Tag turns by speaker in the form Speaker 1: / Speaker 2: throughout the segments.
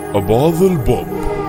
Speaker 1: أبعض البوب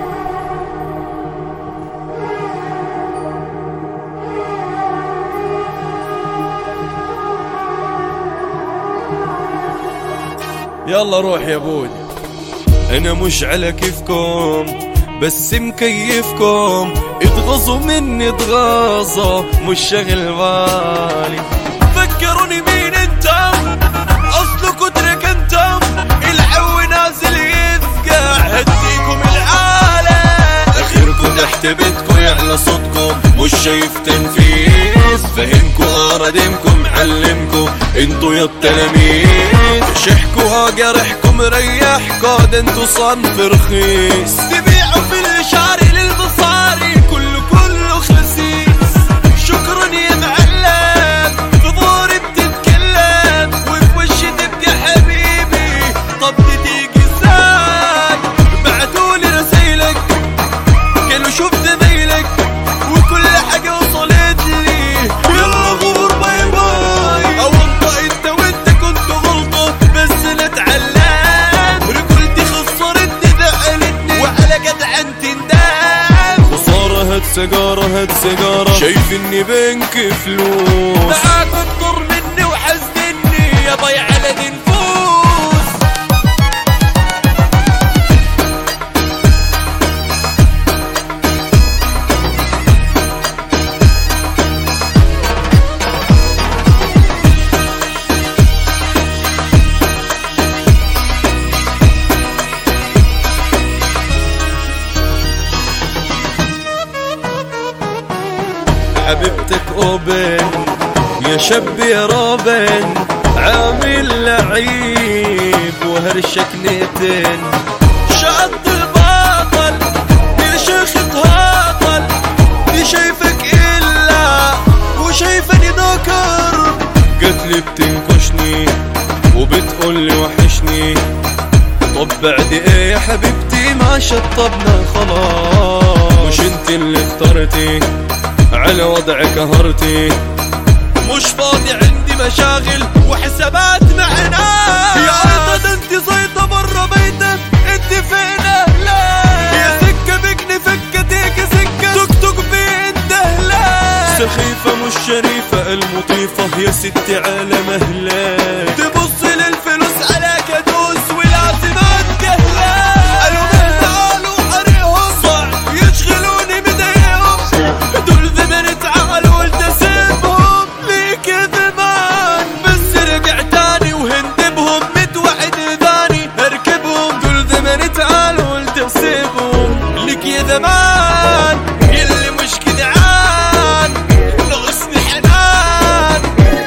Speaker 2: يلا روح يا بودي انا مش على كيفكم بس مكيفكم اتغصوا مني اتغاظوا مش شغل بالي فكروني مين انتم اصلكوا ترك انتم العو نازل يفقع هديكم العالم اخركم تحت بيتكم يعلى صوتكم مش شايف تنفيذ فهمكوا اردمكم علمكم انتوا يا التلاميذ شحكوا جرحكم ريحكوا ده انتوا صنف رخيص تبيعوا في الشاري للبصاري كله كله خسيس شكرا يا معلم في ظهري بتتكلم وفي وشي تبقى حبيبي طب تيجي ازاي بعتولي رسايلك قالوا شفت ذيلك وكل حاجة وصلت لي يلا غور باي باي او انت انت وانت كنت غلطة بس انا اتعلمت رجولتي خسرتني زعلتني وعلى جدع انت ندم خسارة هات سيجارة هات سيجارة شايف اني بنك فلوس معاك تضر مني وحزنني يا ضيع على دي نفوس حبيبتك اوبن يا شب يا روبن عامل لعيب وهرشك نيتن شد الباطل يا شيخ تهاطل دي شايفك الا وشايفني نكر قالت لي بتنكشني وبتقول لي وحشني طب بعد ايه يا حبيبتي ما شطبنا خلاص مش انت اللي اخترتي على وضع قهرتي مش فاضي عندي مشاغل وحسابات مع ناس يا عيطة ده انت زيطة برا بيتك انت فين اهلك يا سكة بكني فكتيك سكة توك توك بين دهلك سخيفة مش شريفة المطيفة يا ستي على مهلك تبص للفلوس على كدوس ولازم اتكهلك قالوا من تعالوا حريهم صعب يشغلوني بديهم دول زمن تعالوا والتسيبهم ليك زمان بس رجع تاني وهندبهم متوعد ثاني اركبهم دول زمن تعالوا والتسيبهم ليك يا زمان يلي مش جدعان ناقصني حنان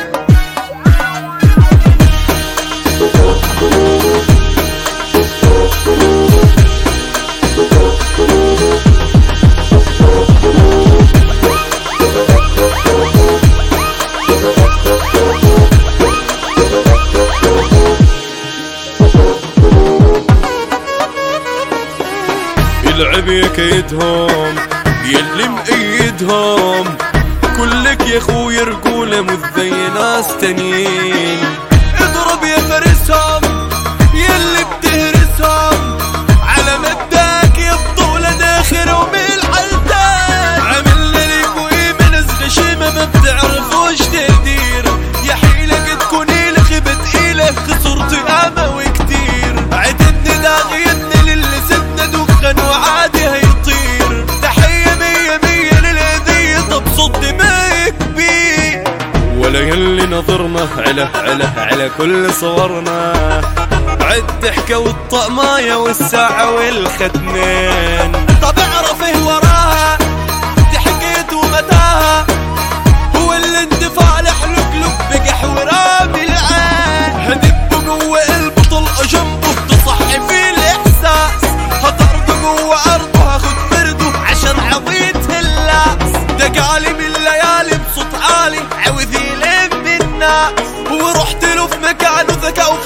Speaker 2: يلعب يا كيدهم يلي مأيدهم كلك يا خوي رجولة مش زي ناس تانيين اضرب يا فارسهم يلي بتهرسهم على مداك يا بطولة داخل ومن الحلتان عامل ليكوا ايه من غشيمة ما بتعرفوش تقدير يا حيلة تكوني لخبت إيلة خسرت أما وكتير عدتني داغيتني للي سدنا دخن وعادي هيطير تحية مية مية للهدية طب صد ما كبير ولا يلي نظرنا على على على كل صورنا عد حكى والطقماية والساعة والختمين طب اعرف ايه وراها دي حكيت ومتاها هو الاندفاع لحلق بقح ورامي العين هدب جوه قلبه طلقه جنبه تصحي فيه الاحساس هطرده جوه ارضه هاخد برده عشان عضيت اللاس ده قالي من الليالي بصوت عالي عاوز يلم الناس ورحت له في مكانه ذكاء